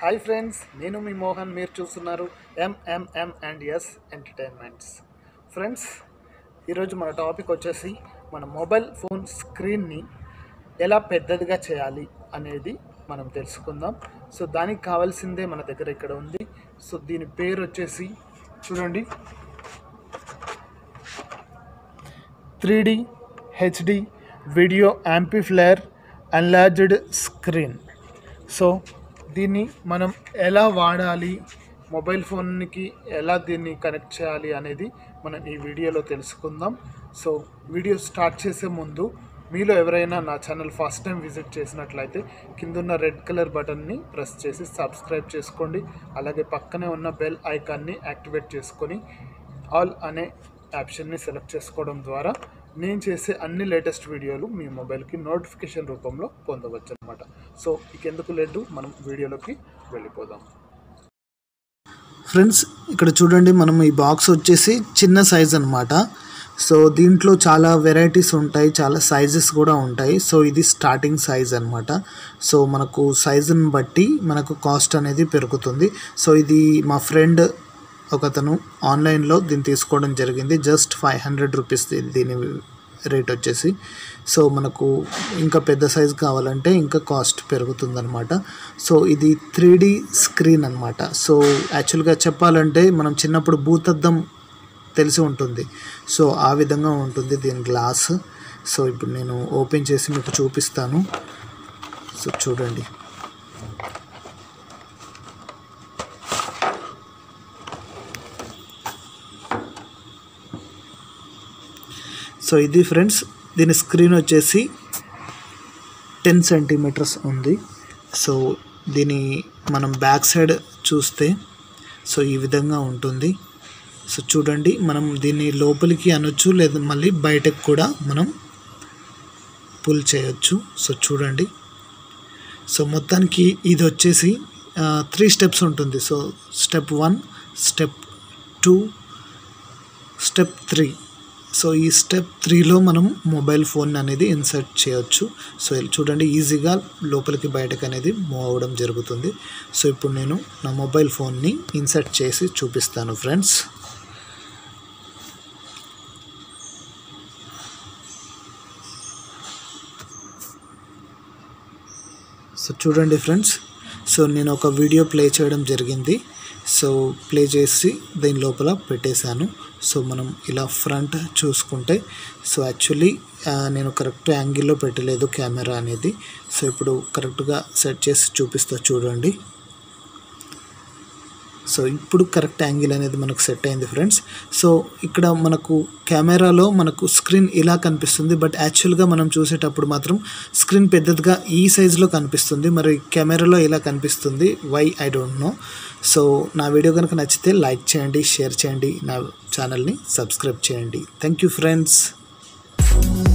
hi friends నేను మీ మోహన్ మీరు చూస్తున్నారు MMM and S entertainments friends ఈరోజు మన టాపిక్ వచ్చేసి మన మొబైల్ ఫోన్ స్క్రీన్ని ఎలా పెద్దదిగా చేయాలి అనేది మనం తెలుసుకుందాం సో దానికి కావాల్సిందే మన దగ్గర ఇక్కడ ఉంది సో దీని పేరు వచ్చేసి చూడండి three D HD video amplifier enlarged screen so దీన్ని మనం ఎలా వాడాలి మొబైల్ ఫోన్కి ఎలా దీన్ని కనెక్ట్ చేయాలి అనేది మనం ఈ వీడియోలో తెలుసుకుందాం సో వీడియో స్టార్ట్ చేసే ముందు మీలో ఎవరైనా నా ఛానల్ ఫస్ట్ టైం విజిట్ చేసినట్లయితే కిందున్న రెడ్ కలర్ బటన్ని ప్రెస్ చేసి సబ్స్క్రైబ్ చేసుకోండి అలాగే పక్కనే ఉన్న బెల్ ఐకాన్ని యాక్టివేట్ చేసుకొని ఆల్ అనే ఆప్షన్ని సెలెక్ట్ చేసుకోవడం ద్వారా నేను చేసే అన్ని లేటెస్ట్ వీడియోలు మీ మొబైల్కి నోటిఫికేషన్ రూపంలో పొందవచ్చు అనమాట సో ఇకెందుకు లేదు మనం వీడియోలోకి వెళ్ళిపోదాం ఫ్రెండ్స్ ఇక్కడ చూడండి మనం ఈ బాక్స్ వచ్చేసి చిన్న సైజ్ అన్నమాట సో దీంట్లో చాలా వెరైటీస్ ఉంటాయి చాలా సైజెస్ కూడా ఉంటాయి సో ఇది స్టార్టింగ్ సైజ్ అన్నమాట సో మనకు సైజుని బట్టి మనకు కాస్ట్ అనేది పెరుగుతుంది సో ఇది మా ఫ్రెండ్ ఒకతను ఆన్లైన్లో దీన్ని తీసుకోవడం జరిగింది జస్ట్ ఫైవ్ హండ్రెడ్ రూపీస్ దీని రేట్ వచ్చేసి సో మనకు ఇంకా పెద్ద సైజ్ కావాలంటే ఇంకా కాస్ట్ పెరుగుతుందన్నమాట సో ఇది త్రీ డి స్క్రీన్ అనమాట సో యాక్చువల్గా చెప్పాలంటే మనం చిన్నప్పుడు భూతద్దం తెలిసి ఉంటుంది సో ఆ విధంగా ఉంటుంది దీని గ్లాస్ సో ఇప్పుడు నేను ఓపెన్ చేసి మీకు చూపిస్తాను సో చూడండి సో ఇది ఫ్రెండ్స్ దీని స్క్రీన్ వచ్చేసి టెన్ సెంటీమీటర్స్ ఉంది సో దీని మనం బ్యాక్ సైడ్ చూస్తే సో ఈ విధంగా ఉంటుంది సో చూడండి మనం దీన్ని లోపలికి అనొచ్చు లేదా మళ్ళీ బయటకు కూడా మనం పుల్ చేయొచ్చు సో చూడండి సో మొత్తానికి ఇది వచ్చేసి త్రీ స్టెప్స్ ఉంటుంది so step one step two step three so ఈ స్టెప్ త్రీలో మనం మొబైల్ ఫోన్ అనేది ఇన్సర్ట్ చేయొచ్చు సో ఇది చూడండి ఈజీగా లోపలికి బయటకు అనేది మూవ్ అవ్వడం జరుగుతుంది సో ఇప్పుడు నేను నా మొబైల్ ఫోన్ని ఇన్సర్ట్ చేసి చూపిస్తాను ఫ్రెండ్స్ సో చూడండి ఫ్రెండ్స్ సో నేను ఒక వీడియో ప్లే చేయడం జరిగింది సో ప్లే చేసి దీని లోపల పెట్టేశాను సో మనం ఇలా ఫ్రంట్ చూసుకుంటే సో యాక్చువల్లీ నేను కరెక్ట్ యాంగిల్లో పెట్టలేదు కెమెరా అనేది సో ఇప్పుడు కరెక్ట్గా సెట్ చేసి చూపిస్తా చూడండి సో ఇప్పుడు కరెక్ట్ యాంగిల్ అనేది మనకు సెట్ అయింది ఫ్రెండ్స్ సో ఇక్కడ మనకు కెమెరాలో మనకు స్క్రీన్ ఇలా కనిపిస్తుంది బట్ యాక్చువల్గా మనం చూసేటప్పుడు మాత్రం స్క్రీన్ పెద్దదిగా ఈ సైజులో కనిపిస్తుంది మరి కెమెరాలో ఇలా కనిపిస్తుంది why I don't know so నా వీడియో కనుక నచ్చితే లైక్ చేయండి షేర్ చేయండి నా ఛానల్ని సబ్స్క్రైబ్ చేయండి థ్యాంక్ యూ ఫ్రెండ్స్